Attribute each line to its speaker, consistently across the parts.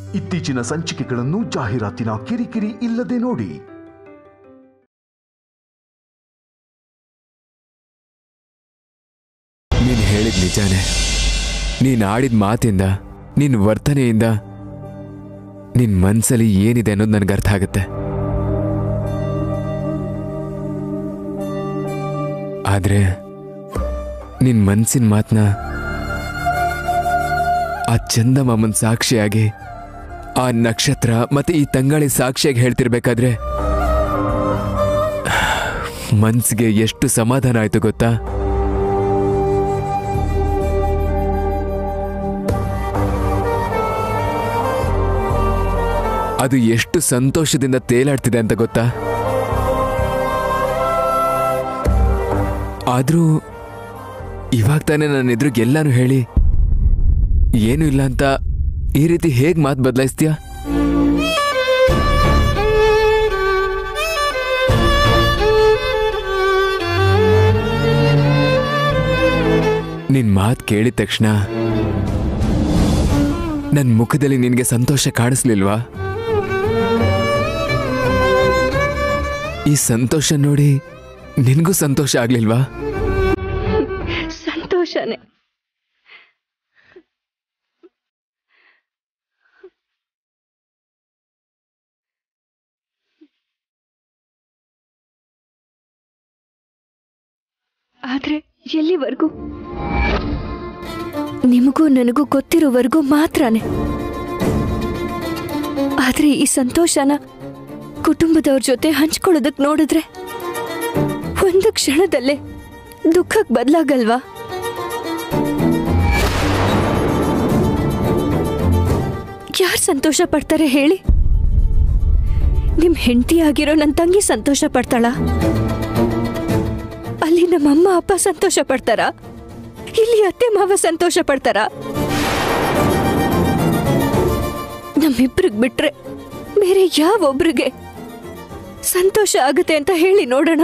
Speaker 1: ಇತ್ತೀಚಿನ ಸಂಚಿಕೆಗಳನ್ನು ಜಾಹೀರಾತಿನ ಕಿರಿಕಿರಿ ಇಲ್ಲದೆ ನೋಡಿ
Speaker 2: ನೀನು ಹೇಳಿದ ನಿಜಾನೇ ನೀನು ಆಡಿದ ಮಾತಿಂದ ನಿನ್ನ ವರ್ತನೆಯಿಂದ ನಿನ್ನ ಮನಸ್ಸಲ್ಲಿ ಏನಿದೆ ಅನ್ನೋದು ನನಗೆ ಅರ್ಥ ಆಗುತ್ತೆ ಆದರೆ ನಿನ್ನ ಮನಸ್ಸಿನ ಮಾತನ್ನ ಆ ಚಂದಮಾಮನ್ ಸಾಕ್ಷಿಯಾಗಿ ಆ ನಕ್ಷತ್ರ ಮತ್ತೆ ಈ ತಂಗಾಳಿ ಸಾಕ್ಷಿಯಾಗಿ ಹೇಳ್ತಿರ್ಬೇಕಾದ್ರೆ ಮನ್ಸಿಗೆ ಎಷ್ಟು ಸಮಾಧಾನ ಆಯ್ತು ಗೊತ್ತಾ ಅದು ಎಷ್ಟು ಸಂತೋಷದಿಂದ ತೇಲಾಡ್ತಿದೆ ಅಂತ ಗೊತ್ತಾ ಆದ್ರೂ ಇವಾಗ ತಾನೇ ನನ್ನ ಎದುರಿಗೆ ಎಲ್ಲಾನು ಹೇಳಿ ಏನೂ ಇಲ್ಲ ಅಂತ ಈ ರೀತಿ ಹೇಗ್ ಮಾತು ಬದಲಾಯಿಸ್ತೀಯಾ ನಿನ್ ಮಾತು ಕೇಳಿದ ತಕ್ಷಣ ನನ್ನ ಮುಖದಲ್ಲಿ ನಿನಗೆ ಸಂತೋಷ ಕಾಣಿಸ್ಲಿಲ್ವಾ ಈ ಸಂತೋಷ ನೋಡಿ ನಿನಗೂ ಸಂತೋಷ ಆಗ್ಲಿಲ್ವಾ
Speaker 3: ಸಂತೋಷನೇ ಆದ್ರೆ ಎಲ್ಲಿವರೆಗೂ ನಿಮಗೂ ನನಗೂ ಗೊತ್ತಿರೋವರೆಗೂ ಮಾತ್ರನೇ ಆದ್ರೆ ಈ ಸಂತೋಷನ ಕುಟುಂಬದವ್ರ ಜೊತೆ ಹಂಚ್ಕೊಳ್ಳೋದಕ್ ನೋಡಿದ್ರೆ ಒಂದು ಕ್ಷಣದಲ್ಲೇ ದುಃಖಕ್ಕೆ ಬದಲಾಗಲ್ವಾ ಯಾರು ಸಂತೋಷ ಪಡ್ತಾರೆ ಹೇಳಿ ನಿಮ್ ಹೆಂಡತಿ ಆಗಿರೋ ನನ್ನ ತಂಗಿ ಸಂತೋಷ ಪಡ್ತಾಳ ಅಲ್ಲಿ ನಮ್ಮ ಅಮ್ಮ ಅಪ್ಪ ಸಂತೋಷ ಪಡ್ತಾರ ಇಲ್ಲಿ ಅತ್ತೆ ಮಾವ ಸಂತೋಷ ಪಡ್ತಾರ ನಮ್ಮಿಬ್ರಿಗೆ ಬಿಟ್ರೆ ಬೇರೆ ಯಾವೊಬ್ರಿಗೆ ಸಂತೋಷ ಆಗುತ್ತೆ ಅಂತ ಹೇಳಿ ನೋಡೋಣ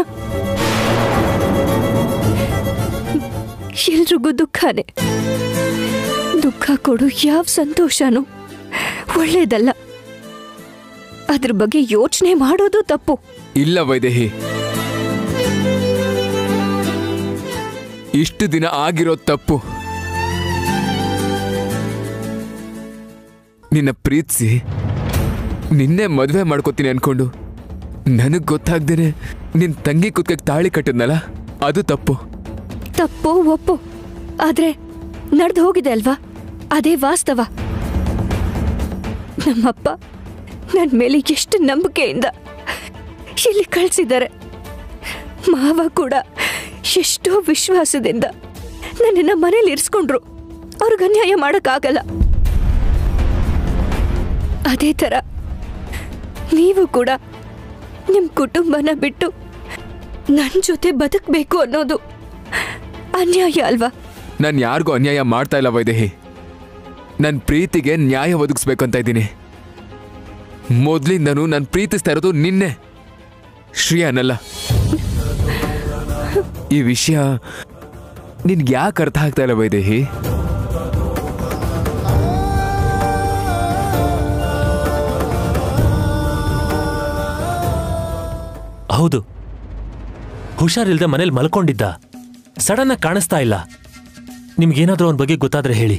Speaker 3: ಎಲ್ರಿಗೂ ದುಃಖನೇ ದುಃಖ ಕೊಡು ಯಾವ ಸಂತೋಷನೂ ಒಳ್ಳೇದಲ್ಲ ಅದ್ರ ಬಗ್ಗೆ ಯೋಚನೆ ಮಾಡೋದು ತಪ್ಪು
Speaker 2: ಇಲ್ಲ ವೈದೇಹಿ ಇಷ್ಟು ದಿನ ಆಗಿರೋ ತಪ್ಪು ನಿನ್ನ ಪ್ರೀತಿಸಿ ನಿನ್ನೆ ಮದುವೆ ಮಾಡ್ಕೋತೀನಿ ಅನ್ಕೊಂಡು ನನಗ್ ಗೊತ್ತಾಗ್ದೇನೆ ನಿನ್ ತಂಗಿ ಕುತ್ಕಕ್ಕೆ ತಾಳಿ ಕಟ್ಟಿದ್ನಲ್ಲ ಅದು ತಪ್ಪು
Speaker 3: ತಪ್ಪು ಒಪ್ಪು ಆದ್ರೆ ನಡೆದು ಹೋಗಿದೆ ಅಲ್ವಾ ಅದೇ ವಾಸ್ತವ ನಮ್ಮಪ್ಪ ನನ್ನ ಮೇಲೆ ಎಷ್ಟು ನಂಬಿಕೆಯಿಂದ ಇಲ್ಲಿ ಕಳಿಸಿದ್ದಾರೆ ಮಾವ ಕೂಡ ಎಷ್ಟೋ ವಿಶ್ವಾಸದಿಂದ ನನ್ನನ್ನ ಮನೇಲಿ ಇರಿಸ್ಕೊಂಡ್ರು ಅವ್ರಿಗೆ ಅನ್ಯಾಯ ಮಾಡೋಕ್ಕಾಗಲ್ಲ ಅದೇ ಥರ ನೀವು ಕೂಡ ನಿಮ್ಮ ಕುಟುಂಬನ ಬಿಟ್ಟು ನನ್ನ ಜೊತೆ ಬದುಕಬೇಕು ಅನ್ನೋದು ಅನ್ಯಾಯ ಅಲ್ವಾ
Speaker 2: ನಾನು ಯಾರಿಗೂ ಅನ್ಯಾಯ ಮಾಡ್ತಾ ಇಲ್ಲ ವೈದೇಹಿ ನನ್ನ ಪ್ರೀತಿಗೆ ನ್ಯಾಯ ಒದಗಿಸ್ಬೇಕಂತ ಇದ್ದೀನಿ ಮೊದಲಿಂದನೂ ನಾನು ಪ್ರೀತಿಸ್ತಾ ಇರೋದು ನಿನ್ನೆ ಶ್ರೀಯಾನಲ್ಲ ಈ ವಿಷಯ ನಿನ್ಗೆ ಯಾಕೆ ಅರ್ಥ ಆಗ್ತಾ ಇಲ್ಲ ವೈದೇಹಿ
Speaker 4: ಹೌದು ಹುಷಾರಿಲ್ದೆ ಮನೇಲಿ ಮಲ್ಕೊಂಡಿದ್ದ ಸಡನ್ ಆಗಿ ಕಾಣಿಸ್ತಾ ಇಲ್ಲ ನಿಮ್ಗೇನಾದ್ರೂ ಅವನ ಬಗ್ಗೆ ಗೊತ್ತಾದ್ರೆ ಹೇಳಿ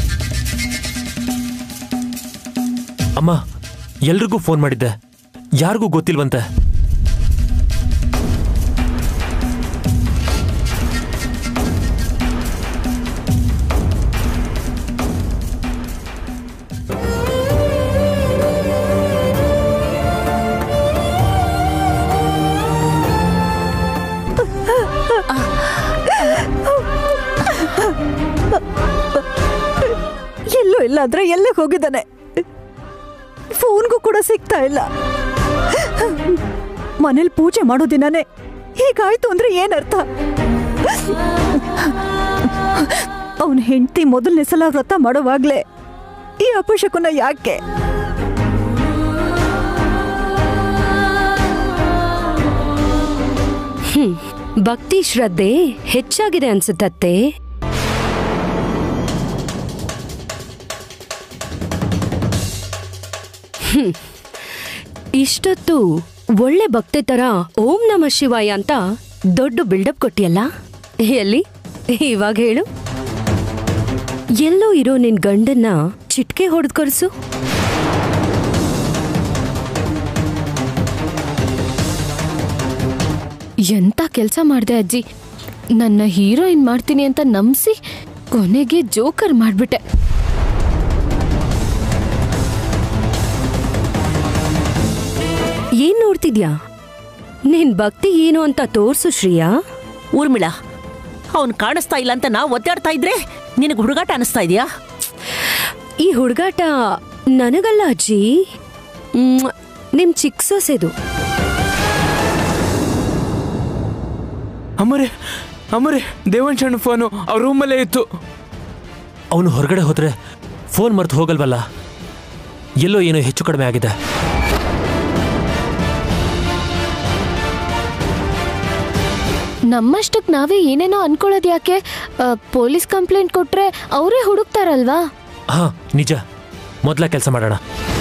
Speaker 4: ಅಮ್ಮ ಎಲ್ರಿಗೂ ಫೋನ್ ಮಾಡಿದ್ದೆ ಯಾರಿಗೂ ಗೊತ್ತಿಲ್ವಂತೆ
Speaker 5: ಎಲ್ಲೂ ಇಲ್ಲ ಅಂದ್ರೆ ಎಲ್ಲೇ ಹೋಗಿದ್ದಾನೆ ಫೋನ್ಗೂ ಕೂಡ ಸಿಗ್ತಾ ಇಲ್ಲ ಮನೇಲಿ ಪೂಜೆ ಮಾಡೋ ದಿನನೇ ಹೀಗಾಯ್ತು ಅಂದ್ರೆ ಏನರ್ಥ ಅವನ ಹೆಂಡತಿ ಮೊದಲನೇ ಸಲ ವ್ರತ ಮಾಡೋವಾಗ್ಲೇ ಈ ಅಪಶಕುನ ಯಾಕೆ
Speaker 6: ಭಕ್ತಿ ಶ್ರದ್ಧೆ ಹೆಚ್ಚಾಗಿದೆ ಅನ್ಸುತ್ತತ್ತೆ ಇಷ್ಟೊತ್ತು ಒಳ್ಳೆ ಭಕ್ತಿ ತರ ಓಂ ನಮ ಶಿವಾಯ ಅಂತ ದೊಡ್ಡ ಬಿಲ್ಡಪ್ ಕೊಟ್ಟಿಯಲ್ಲ ಎಲ್ಲಿ ಇವಾಗ ಹೇಳು ಎಲ್ಲೋ ಇರೋ ನಿನ್ ಗಂಡನ್ನ ಚಿಟ್ಕೆ ಹೊಡೆದ್ ಕರ್ಸು
Speaker 7: ಎಂತ ಕೆಲಸ ಮಾಡ್ದೆ ಅಜ್ಜಿ ನನ್ನ ಹೀರೋಯಿನ್ ಮಾಡ್ತೀನಿ ಅಂತ ನಂಬಿಸಿ ಕೊನೆಗೆ ಜೋಕರ್ ಮಾಡ್ಬಿಟ್ಟೆ
Speaker 6: ಏನ್ ನೋಡ್ತಿದ್ಯಾ ನಿನ್ ಭಕ್ತಿ ಏನು ಅಂತ ತೋರ್ಸು ಶ್ರೀಯಾ
Speaker 8: ಊರ್ಮಿಳಾ ಅವನ್ ಕಾಣಿಸ್ತಾ ಇಲ್ಲ ಅಂತ ನಾವು ಒದ್ದಾಡ್ತಾ ಇದ್ರೆ ನಿನಗೆ ಹುಡುಗಾಟ ಅನಿಸ್ತಾ ಇದೆಯಾ
Speaker 6: ಈ ಹುಡುಗಾಟ ನನಗಲ್ಲ ಅಜ್ಜಿ ಮ್ಮ್. ನಿಮ್ ಚಿಕ್ಕ ಸೊಸೆದು
Speaker 2: ಅಮ್ಮರೇ ಅಮ್ಮರೇ ದೇವಂಶಣ್ಣ ಫೋನು ಅವ್ರ ರೂಮಲ್ಲೇ ಇತ್ತು
Speaker 4: ಅವನು ಹೊರಗಡೆ ಹೋದ್ರೆ ಫೋನ್ ಮರ್ತು ಹೋಗಲ್ವಲ್ಲ ಎಲ್ಲೋ ಏನೋ ಹೆಚ್ಚು ಕಡಿಮೆ ಆಗಿದೆ
Speaker 7: ನಮ್ಮಷ್ಟಕ್ ನಾವೇ ಏನೇನೋ ಅನ್ಕೊಳ್ಳೋದು ಯಾಕೆ ಆ, ಪೊಲೀಸ್ ಕಂಪ್ಲೇಂಟ್ ಕೊಟ್ರೆ ಅವರೇ ಹುಡುಕ್ತಾರಲ್ವಾ
Speaker 4: ಹಾ ನಿಜ ಮೊದಲ ಕೆಲಸ ಮಾಡೋಣ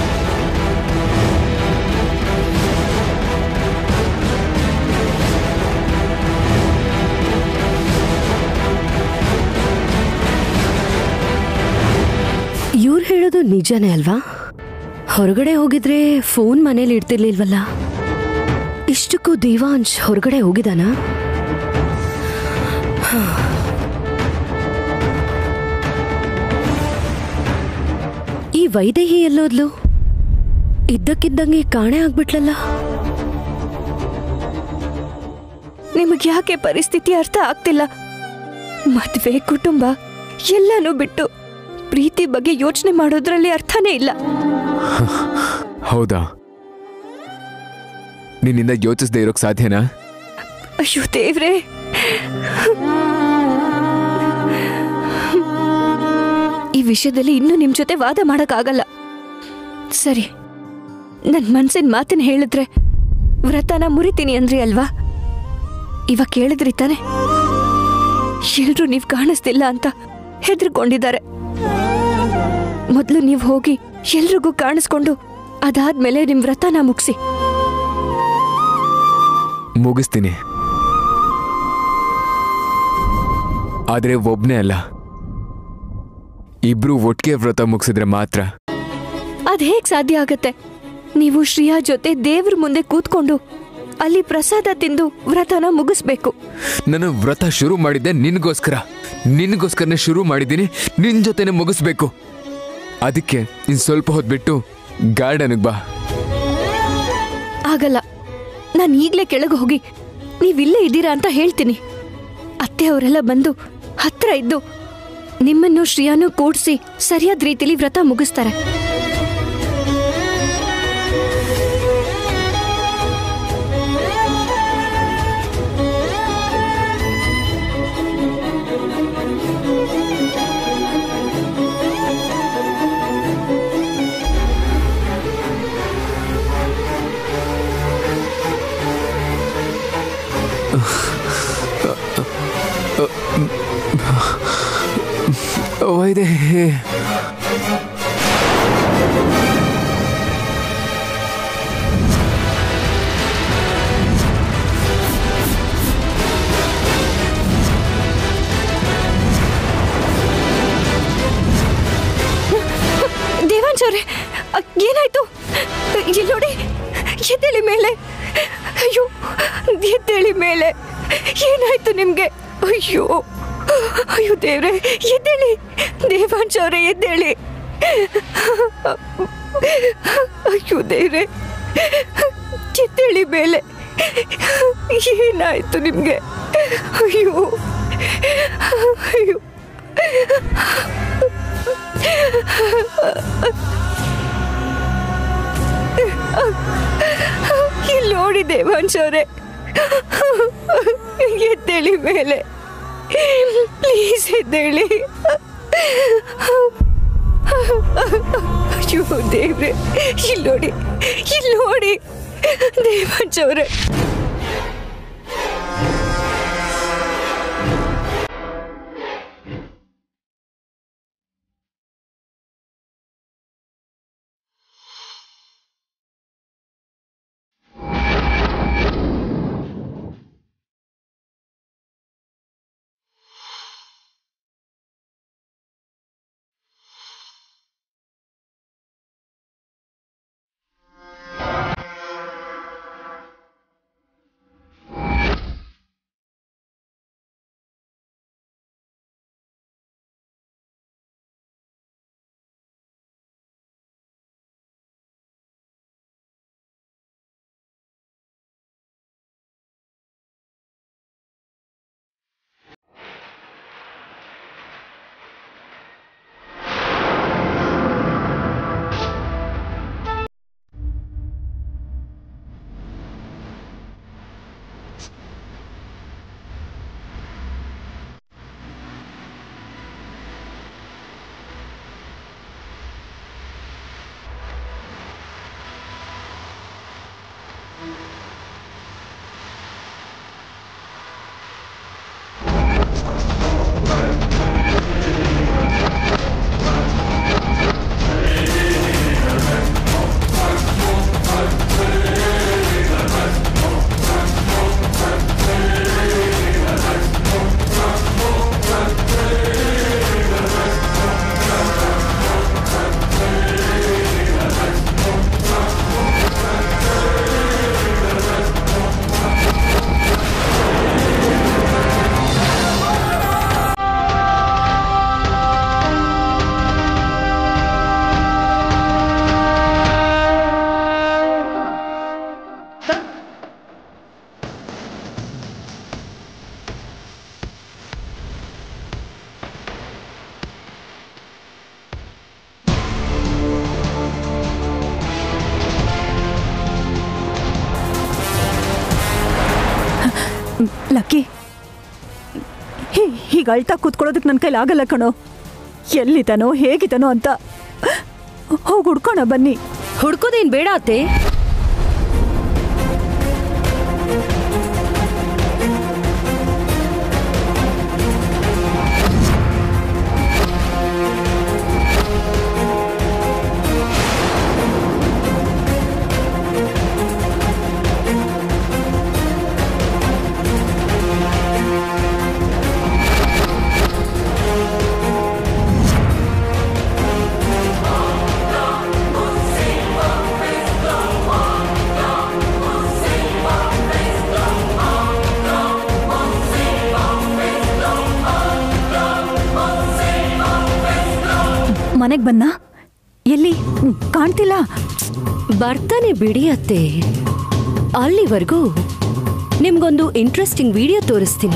Speaker 6: ಇವ್ರು ಹೇಳೋದು ನಿಜನೇ ಅಲ್ವಾ ಹೊರಗಡೆ ಹೋಗಿದ್ರೆ ಫೋನ್ ಮನೇಲಿ ಇಡ್ತಿರ್ಲಿಲ್ವಲ್ಲ ಇಷ್ಟಕ್ಕೂ ದೇವಾಂಶ್ ಹೊರಗಡೆ ಹೋಗಿದಾನ ಈ ವೈದೇಹಿ ಎಲ್ಲೋದ್ಲು ಇದ್ದಕ್ಕಿದ್ದಂಗೆ ಕಾಣೆ ಆಗ್ಬಿಟ್ಲಲ್ಲ
Speaker 3: ನಿಮಗೆ ಯಾಕೆ ಪರಿಸ್ಥಿತಿ ಅರ್ಥ ಆಗ್ತಿಲ್ಲ ಮದ್ವೆ ಕುಟುಂಬ ಎಲ್ಲನೂ ಬಿಟ್ಟು ಪ್ರೀತಿ ಬಗ್ಗೆ ಯೋಚನೆ ಮಾಡೋದ್ರಲ್ಲಿ ಅರ್ಥನೇ ಇಲ್ಲ
Speaker 2: ಹೌದಾ ನಿನ್ನಿಂದ ಯೋಚಿಸದೆ ಇರೋಕ್ ಸಾಧ್ಯನಾ
Speaker 3: ಅಯ್ಯೋ ದೇವ್ರೇ ಈ ವಿಷಯದಲ್ಲಿ ಇನ್ನೂ ನಿಮ್ ಜೊತೆ ವಾದ ಮಾಡಕ್ಕಾಗಲ್ಲ ಸರಿ ನನ್ ಮನ್ಸಿನ ಮಾತನ್ನ ಹೇಳಿದ್ರೆ ವ್ರತನ ಮುರಿತೀನಿ ಅಂದ್ರಿ ಅಲ್ವಾ ಇವಾಗ ಕೇಳಿದ್ರಿ ತಾನೆ ಎಲ್ರೂ ನೀವ್ ಕಾಣಿಸ್ತಿಲ್ಲ ಅಂತ ಹೆದರ್ಕೊಂಡಿದ್ದಾರೆ ಮೊದ್ಲು ನೀವ್ ಹೋಗಿ ಎಲ್ರಿಗೂ ಕಾಣಿಸ್ಕೊಂಡು ಅದಾದ್ಮೇಲೆ ನಿಮ್ ವ್ರತನ ಮುಗಿಸಿ
Speaker 2: ಮುಗಿಸ್ತೀನಿ ಆದ್ರೆ ಒಬ್ನೇ ಅಲ್ಲ ಇಬ್ರು ಒಟ್ಟಿಗೆ ವ್ರತ ಮುಗಿಸಿದ್ರೆ ಮಾತ್ರ
Speaker 3: ಅದ್ ಹೇಗ್ ಸಾಧ್ಯ ಆಗತ್ತೆ ನೀವು ಶ್ರೀಯಾ ಜೊತೆ ದೇವ್ರ ಮುಂದೆ ಕೂತ್ಕೊಂಡು ಅಲ್ಲಿ ಪ್ರಸಾದ ತಿಂದು ವ್ರತನ ಮುಗಿಸ್ಬೇಕು
Speaker 2: ನಾನು ವ್ರತ ಶುರು ಮಾಡಿದ್ದೆ ನಿನ್ಗೋಸ್ಕರ ನಿನ್ಗೋಸ್ಕರನೇ ಶುರು ಮಾಡಿದ್ದೀನಿ ನಿನ್ ಜೊತೆನೆ ಮುಗಿಸ್ಬೇಕು ಅದಕ್ಕೆ ಇನ್ ಸ್ವಲ್ಪ ಹೊತ್ತು ಬಿಟ್ಟು ಗಾರ್ಡನ್ಗೆ ಬಾ
Speaker 3: ಆಗಲ್ಲ ನಾನು ಈಗ್ಲೇ ಕೆಳಗೆ ಹೋಗಿ ನೀವಿಲ್ಲೇ ಇದ್ದೀರಾ ಅಂತ ಹೇಳ್ತೀನಿ ಅತ್ತೆ ಅವರೆಲ್ಲ ಬಂದು ಹತ್ರ ಇದ್ದು ನಿಮ್ಮನ್ನು ಶ್ರೀಯಾನು ಕೂಡ್ಸಿ ಸರಿಯಾದ ರೀತಿಲಿ ವ್ರತ ಮುಗಿಸ್ತಾರೆ
Speaker 2: ವೈದೆ
Speaker 3: ದೇವಾಂಶ್ ಅವ್ರೆ ಅ, ಏನಾಯ್ತು ಇಲ್ಲಿ ನೋಡಿ ಎದ್ದೇಳಿ ಮೇಲೆ ಅಯ್ಯೋ ಎದ್ದೇಳಿ ಮೇಲೆ ಏನಾಯ್ತು ನಿಮ್ಗೆ ಅಯ್ಯೋ ಅಯ್ಯೋ ದೇವ್ರೆ ಎದ್ದೇಳಿ ದೇವಾಂಶ್ ಅವರೇ ಎದ್ದೇಳಿ ಅಯ್ಯೋ ದೇವ್ರೆ ಎದ್ದೇಳಿ ಮೇಲೆ ಏನಾಯ್ತು ನಿಮ್ಗೆ ಅಯ್ಯೋ ಅಯ್ಯೋ ಇಲ್ಲಿ ನೋಡಿ ದೇವಾಂಶ್ ಅವರೇ ಎದ್ದೇಳಿ ಮೇಲೆ ಪ್ಲೀಸ್ ಎದ್ದೇಳಿ ಅಯ್ಯೋ ದೇವ್ರೆ ಇಲ್ಲಿ ನೋಡಿ ಇಲ್ಲಿ ನೋಡಿ ದೇವಾಂಶ್ ಅವರೇ
Speaker 5: ಲಕ್ಕಿ ಹೀ- ಹೀಗ್ ಅಳ್ತಾ ಕೂತ್ಕೊಳ್ಳೋದಕ್ಕೆ ನನ್ನ ಕೈಲಿ ಆಗಲ್ಲ ಕಣೋ ಎಲ್ಲಿದ್ದಾನೋ ಹೇಗಿದ್ದಾನೋ ಅಂತ ಹೋಗಿ ಹುಡ್ಕೋಣ ಬನ್ನಿ
Speaker 6: ಹುಡ್ಕೋದೇನ್ ಬೇಡ ಅತ್ತೆ
Speaker 5: ಮನೆಗೆ ಬನ್ನ ಎಲ್ಲಿ ಹ್ಮ್, ಕಾಣ್ತಿಲ್ಲ
Speaker 6: ಬರ್ತಾನೆ ಬಿಡಿ ಅತ್ತೆ ಅಲ್ಲಿವರೆಗೂ ನಿಮ್ಗೊಂದು ಇಂಟ್ರೆಸ್ಟಿಂಗ್ ವಿಡಿಯೋ ತೋರಿಸ್ತೀನಿ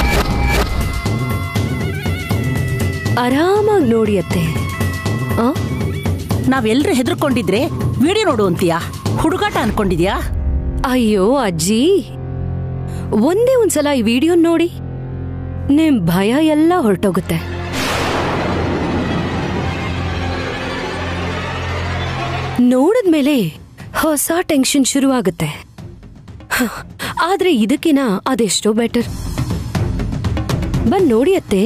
Speaker 6: ಆರಾಮಾಗಿ ನೋಡಿ ಅತ್ತೆ ಆ?
Speaker 8: ನಾವೆಲ್ಲರೂ ಹೆದರ್ಕೊಂಡಿದ್ರೆ ವಿಡಿಯೋ ನೋಡು ಅಂತೀಯಾ ಹುಡುಗಾಟ ಅನ್ಕೊಂಡಿದ್ಯಾ
Speaker 6: ಅಯ್ಯೋ ಅಜ್ಜಿ ಒಂದೇ ಒಂದ್ಸಲ ಈ ವಿಡಿಯೋ ನೋಡಿ ನಿಮ್ ಭಯ ಎಲ್ಲ ಹೊರಟೋಗುತ್ತೆ ನೋಡಿದ್ಮೇಲೆ ಹೊಸ ಟೆನ್ಷನ್ ಶುರುವಾಗುತ್ತೆ ಹ, ಆದ್ರೆ ಇದಕ್ಕಿನ ಅದೆಷ್ಟೋ ಬೆಟರ್ ಬಂದ್ ನೋಡಿ ಅತ್ತೆ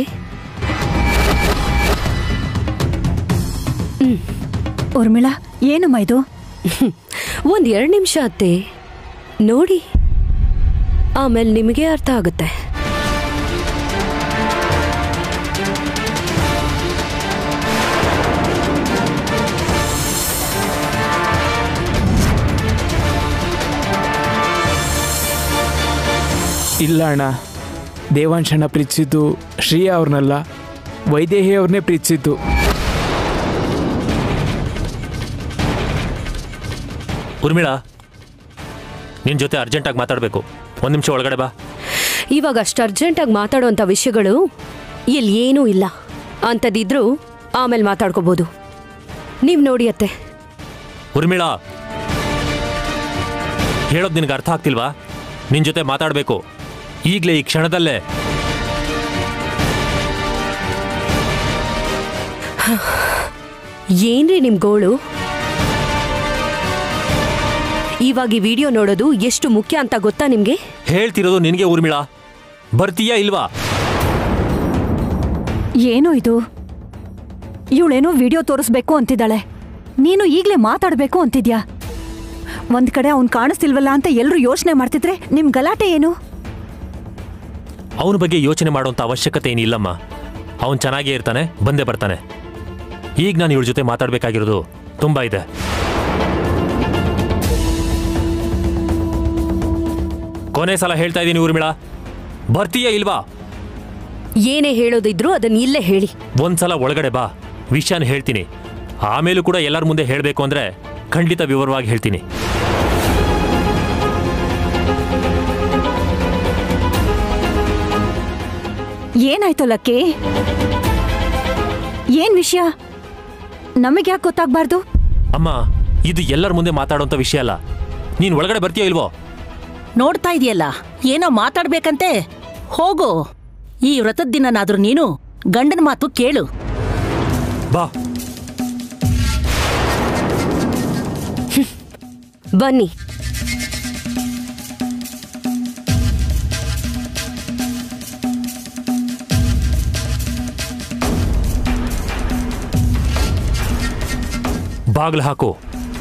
Speaker 5: ಉರ್ಮಿಳಾ ಏನಮ್ಮ ಇದು
Speaker 6: ಒಂದ್ ಎರಡ್ ನಿಮಿಷ ಅತ್ತೆ ನೋಡಿ ಆಮೇಲೆ ನಿಮಗೆ ಅರ್ಥ ಆಗುತ್ತೆ
Speaker 9: ಇಲ್ಲ ಅಣ್ಣ ದೇವಾಂಶನ ಪ್ರೀತಿಸಿದ್ದು ಶ್ರೀಯಾ ಅವ್ರನ್ನಲ್ಲ ವೈದೇಹಿ ಅವ್ರನ್ನೇ ಪ್ರೀತಿಸಿದ್ದು
Speaker 4: ಉರ್ಮಿಳಾ ನಿನ್ ಜೊತೆ ಅರ್ಜೆಂಟಾಗಿ ಮಾತಾಡಬೇಕು ಒಂದು ನಿಮಿಷ ಒಳಗಡೆ ಬಾ
Speaker 6: ಇವಾಗ ಅಷ್ಟು ಅರ್ಜೆಂಟಾಗಿ ಮಾತಾಡೋಂಥ ವಿಷಯಗಳು ಇಲ್ಲಿ ಏನೂ ಇಲ್ಲ ಅಂಥದ್ದಿದ್ರು ಆಮೇಲೆ ಮಾತಾಡ್ಕೋಬೋದು ನೀವು ನೋಡಿ ಅತ್ತೆ
Speaker 4: ಉರ್ಮಿಳಾ ಹೇಳೋದು ನಿನಗೆ ಅರ್ಥ ಆಗ್ತಿಲ್ವಾ ನಿನ್ ಜೊತೆ ಮಾತಾಡಬೇಕು ಈಗಲೇ ಈ ಕ್ಷಣದಲ್ಲೇ
Speaker 6: ಏನ್ರಿ ನಿಮ್ ಗೋಳು ಇವಾಗ ಈ ವಿಡಿಯೋ ನೋಡೋದು ಎಷ್ಟು ಮುಖ್ಯ ಅಂತ ಗೊತ್ತಾ ನಿಮ್ಗೆ
Speaker 4: ಹೇಳ್ತಿರೋದು ನಿನಗೆ ಉರ್ಮಿಳಾ ಬರ್ತೀಯಾ ಇಲ್ವಾ
Speaker 5: ಏನೋ ಇದು ಇವಳೇನೋ ವಿಡಿಯೋ ತೋರಿಸ್ಬೇಕು ಅಂತಿದ್ದಾಳೆ ನೀನು ಈಗಲೇ ಮಾತಾಡಬೇಕು ಅಂತಿದ್ಯಾ ಒಂದ್ ಕಡೆ ಅವ್ನು ಕಾಣಿಸ್ತಿಲ್ವಲ್ಲ ಅಂತ ಎಲ್ಲರೂ ಯೋಚನೆ ಮಾಡ್ತಿದ್ರೆ ನಿಮ್ ಗಲಾಟೆ ಏನು
Speaker 4: ಅವನ ಬಗ್ಗೆ ಯೋಚನೆ ಮಾಡುವಂಥ ಅವಶ್ಯಕತೆ ಏನಿಲ್ಲಮ್ಮ ಅವನು ಚೆನ್ನಾಗೇ ಇರ್ತಾನೆ ಬಂದೇ ಬರ್ತಾನೆ ಈಗ ನಾನು ಇವಳ ಜೊತೆ ಮಾತಾಡಬೇಕಾಗಿರೋದು ತುಂಬ ಇದೆ ಕೊನೆ ಸಲ ಹೇಳ್ತಾ ಇದ್ದೀನಿ ಊರ್ಮಿಳಾ ಬರ್ತೀಯಾ ಇಲ್ವಾ
Speaker 6: ಏನೇ ಹೇಳೋದಿದ್ರು ಅದನ್ನ ಇಲ್ಲೇ ಹೇಳಿ
Speaker 4: ಒಂದ್ಸಲ ಒಳಗಡೆ ಬಾ ವಿಷಯನ ಹೇಳ್ತೀನಿ ಆಮೇಲೂ ಕೂಡ ಎಲ್ಲರ ಮುಂದೆ ಹೇಳಬೇಕು ಅಂದ್ರೆ ಖಂಡಿತ ವಿವರವಾಗಿ ಹೇಳ್ತೀನಿ
Speaker 5: ಏನಾಯ್ತು ಲಕ್ಕಿ ಏನ್ ವಿಷಯ ನಮಗೆ ಯಾಕೆ ಗೊತ್ತಾಗ್ಬಾರ್ದು
Speaker 4: ಅಮ್ಮ ಇದು ಎಲ್ಲರ ಮುಂದೆ ಮಾತಾಡುವಂಥ ವಿಷಯ ಅಲ್ಲ ನೀನು ಒಳಗಡೆ ಬರ್ತೀಯೋ ಇಲ್ವೋ
Speaker 8: ನೋಡ್ತಾ ಇದೆಯಲ್ಲ ಏನೋ ಮಾತಾಡ್ಬೇಕಂತೆ ಹೋಗು ಈ ವ್ರತದ ದಿನನಾದ್ರೂ ನೀನು ಗಂಡನ ಮಾತು ಕೇಳು
Speaker 4: ಬಾ
Speaker 6: ಬನ್ನಿ
Speaker 4: ಬಾಗ್ಲು ಹಾಕು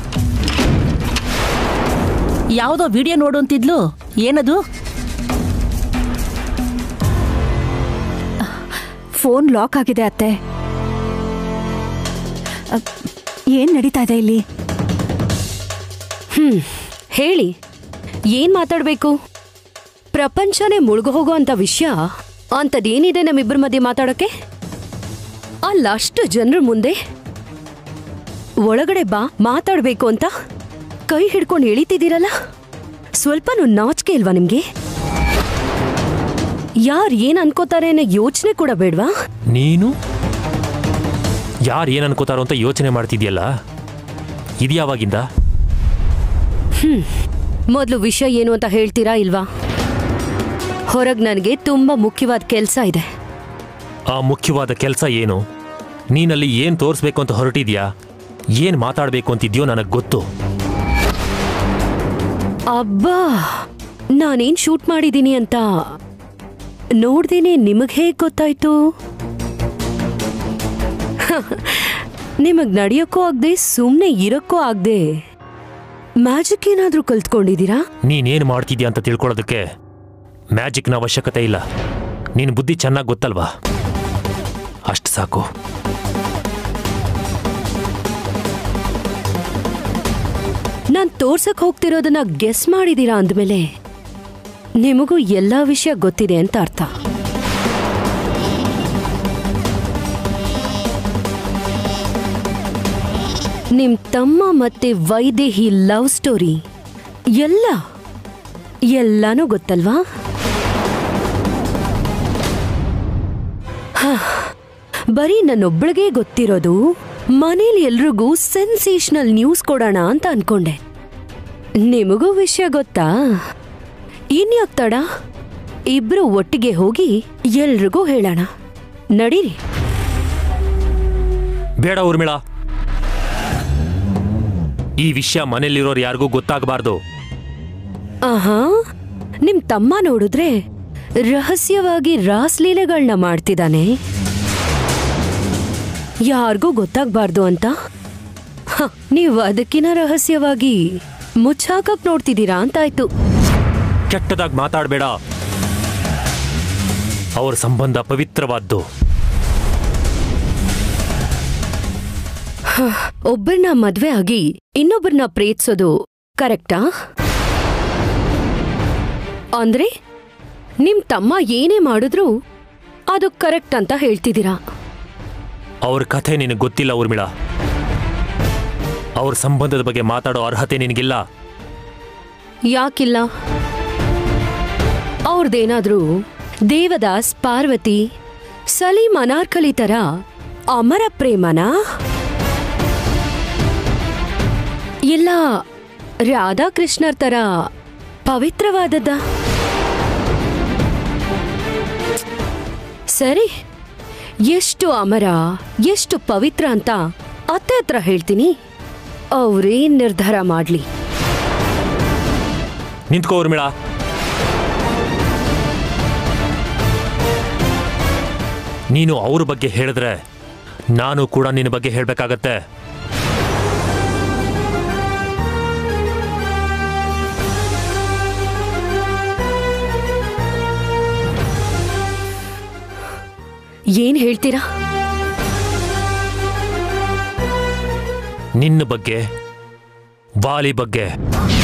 Speaker 8: ಯಾವುದೋ ವಿಡಿಯೋ ನೋಡು ಅಂತಿದ್ಲು ಏನದು
Speaker 5: ಫೋನ್ ಲಾಕ್ ಆಗಿದೆ ಅತ್ತೆ ಅ, ಏನ್ ನಡೀತಾ ಇದೆ ಇಲ್ಲಿ
Speaker 6: ಹ್ಮ್ ಹೇಳಿ ಏನ್ ಮಾತಾಡ್ಬೇಕು ಪ್ರಪಂಚನೇ ಮುಳುಗು ಹೋಗೋ ಅಂತ ವಿಷಯ ಅಂಥದ್ದೇನಿದೆ ನಮ್ಮಿಬ್ಬರ ಮಧ್ಯೆ ಮಾತಾಡೋಕೆ ಅಲ್ಲ ಅಷ್ಟು ಜನರ ಮುಂದೆ ಒಳಗಡೆ ಬಾ ಮಾತಾಡ್ಬೇಕು ಅಂತ ಕೈ ಹಿಡ್ಕೊಂಡು ಎಳಿತಿದ್ದೀರಲ್ಲ ಸ್ವಲ್ಪನೂ ನಾಚಿಕೆ ಇಲ್ವಾ ನಿಮ್ಗೆ ಯಾರು ಏನ್ ಅನ್ಕೋತಾರೆ ಅನ್ನೋ ಯೋಚನೆ ಕೂಡ ಬೇಡ್ವಾ
Speaker 4: ನೀನು ಯಾರು ಏನು ಅನ್ಕೋತಾರೋ ಅಂತ ಯೋಚನೆ ಮಾಡ್ತಿದ್ಯಲ್ಲ ಇದು ಯಾವಾಗಿಂದ
Speaker 6: ಮೊದಲು ವಿಷಯ ಏನು ಅಂತ ಹೇಳ್ತೀರಾ ಇಲ್ವಾ ಹೊರಗ್ ನನಗೆ ತುಂಬಾ ಮುಖ್ಯವಾದ ಕೆಲಸ ಇದೆ
Speaker 4: ಆ ಮುಖ್ಯವಾದ ಕೆಲಸ ಏನು ನೀನಲ್ಲಿ ಏನ್ ತೋರಿಸ್ಬೇಕು ಅಂತ ಹೊರಟಿದ್ಯಾ ಏನ್ ಮಾತಾಡ್ಬೇಕು ಅಂತಿದ್ಯೋ ನನಗೆ ಗೊತ್ತು
Speaker 6: ಅಬ್ಬಾ ನಾನೇನ್ ಶೂಟ್ ಮಾಡಿದ್ದೀನಿ ಅಂತ ನೋಡ್ದೇನೆ ನಿಮಗ್ ಹೇಗ್ ಗೊತ್ತಾಯ್ತು ನಿಮಗ್ ನಡೆಯೋಕ್ಕೂ ಆಗದೆ ಸುಮ್ನೆ ಇರಕ್ಕೂ ಆಗದೆ ಮ್ಯಾಜಿಕ್ ಏನಾದ್ರೂ ಕಲ್ತ್ಕೊಂಡಿದ್ದೀರಾ
Speaker 4: ನೀನೇನ್ ಮಾಡ್ತಿದ್ಯಾ ಅಂತ ತಿಳ್ಕೊಳ್ಳೋದಕ್ಕೆ ಮ್ಯಾಜಿಕ್ನ ಅವಶ್ಯಕತೆ ಇಲ್ಲ ನಿನ್ ಬುದ್ಧಿ ಚೆನ್ನಾಗಿ ಗೊತ್ತಲ್ವಾ ಅಷ್ಟು ಸಾಕು
Speaker 6: ನಾನ್ ತೋರ್ಸಕ್ ಹೋಗ್ತಿರೋದನ್ನ ಗೆಸ್ ಮಾಡಿದೀರಾ ಅಂದ್ಮೇಲೆ ನಿಮಗೂ ಎಲ್ಲಾ ವಿಷಯ ಗೊತ್ತಿದೆ ಅಂತ ಅರ್ಥ ನಿಮ್ ತಮ್ಮ ಮತ್ತೆ ವೈದೇಹಿ ಲವ್ ಸ್ಟೋರಿ ಎಲ್ಲ ಎಲ್ಲಾನು ಗೊತ್ತಲ್ವಾ ಹ, ಬರೀ ನನ್ನೊಬ್ಳಿಗೆ ಗೊತ್ತಿರೋದು ಮನೇಲಿ ಎಲ್ರಿಗೂ ಸೆನ್ಸೇಷನಲ್ ನ್ಯೂಸ್ ಕೊಡೋಣ ಅಂತ ಅನ್ಕೊಂಡೆ ನಿಮಗೂ ವಿಷಯ ಗೊತ್ತಾ ಇನ್ಯಾಕ್ ತಡ ಇಬ್ರು ಒಟ್ಟಿಗೆ ಹೋಗಿ ಎಲ್ರಿಗೂ ಹೇಳೋಣ ನಡೀರಿ
Speaker 4: ಬೇಡ ಊರ್ಮಿಳಾ ಈ ವಿಷಯ ಮನೇಲಿರೋರು ಯಾರಿಗೂ ಗೊತ್ತಾಗಬಾರ್ದು
Speaker 6: ಆಹಾ ನಿಮ್ ತಮ್ಮ ನೋಡಿದ್ರೆ ರಹಸ್ಯವಾಗಿ ರಾಸ್ಲೀಲೆಗಳನ್ನ ಮಾಡ್ತಿದ್ದಾನೆ ಯಾರಿಗೂ ಗೊತ್ತಾಗ್ಬಾರ್ದು ಅಂತ ಹ, ನೀವು ಅದಕ್ಕಿನ ರಹಸ್ಯವಾಗಿ ಮುಚ್ಚಾಕಕ್ ನೋಡ್ತಿದ್ದೀರಾ ಅಂತಾಯ್ತು
Speaker 4: ಕೆಟ್ಟದಾಗಿ ಮಾತಾಡಬೇಡ ಅವ್ರ ಸಂಬಂಧ ಪವಿತ್ರವಾದ್ದು
Speaker 6: ಒಬ್ಬರನ್ನ ಮದ್ವೆ ಆಗಿ ಇನ್ನೊಬ್ಬರನ್ನ ಪ್ರೀತಿಸೋದು ಕರೆಕ್ಟಾ ಅಂದ್ರೆ ನಿಮ್ ತಮ್ಮ ಏನೇ ಮಾಡಿದ್ರು ಅದು ಕರೆಕ್ಟ್ ಅಂತ ಹೇಳ್ತಿದ್ದೀರಾ
Speaker 4: ಅವ್ರ ಕಥೆ ನಿನಗೆ ಗೊತ್ತಿಲ್ಲ ಊರ್ಮಿಳಾ ಅವ್ರ ಸಂಬಂಧದ ಬಗ್ಗೆ ಮಾತಾಡೋ ಅರ್ಹತೆ ನಿನಗಿಲ್ಲ
Speaker 6: ಯಾಕಿಲ್ಲ ಅವ್ರದ್ದೇನಾದ್ರೂ ದೇವದಾಸ್ ಪಾರ್ವತಿ ಸಲೀಂ ಅನಾರ್ಕಲಿ ತರ ಅಮರ ಪ್ರೇಮನಾ ಇಲ್ಲ ರಾಧಾಕೃಷ್ಣರ್ ತರ ಪವಿತ್ರವಾದದ್ದ ಸರಿ ಎಷ್ಟು ಅಮರ ಎಷ್ಟು ಪವಿತ್ರ ಅಂತ ಅತ್ತೆ ಹತ್ರ ಹೇಳ್ತೀನಿ ಅವ್ರೇನ್ ನಿರ್ಧಾರ ಮಾಡ್ಲಿ
Speaker 4: ನಿಂತ್ಕೋ ಊರ್ಮಿಳಾ ನೀನು ಅವ್ರ ಬಗ್ಗೆ ಹೇಳಿದ್ರೆ ನಾನು ಕೂಡ ನಿನ್ನ ಬಗ್ಗೆ ಹೇಳ್ಬೇಕಾಗತ್ತೆ
Speaker 6: ಏನ್ ಹೇಳ್ತೀರಾ
Speaker 4: ನಿನ್ನ ಬಗ್ಗೆ ವಾಲಿ ಬಗ್ಗೆ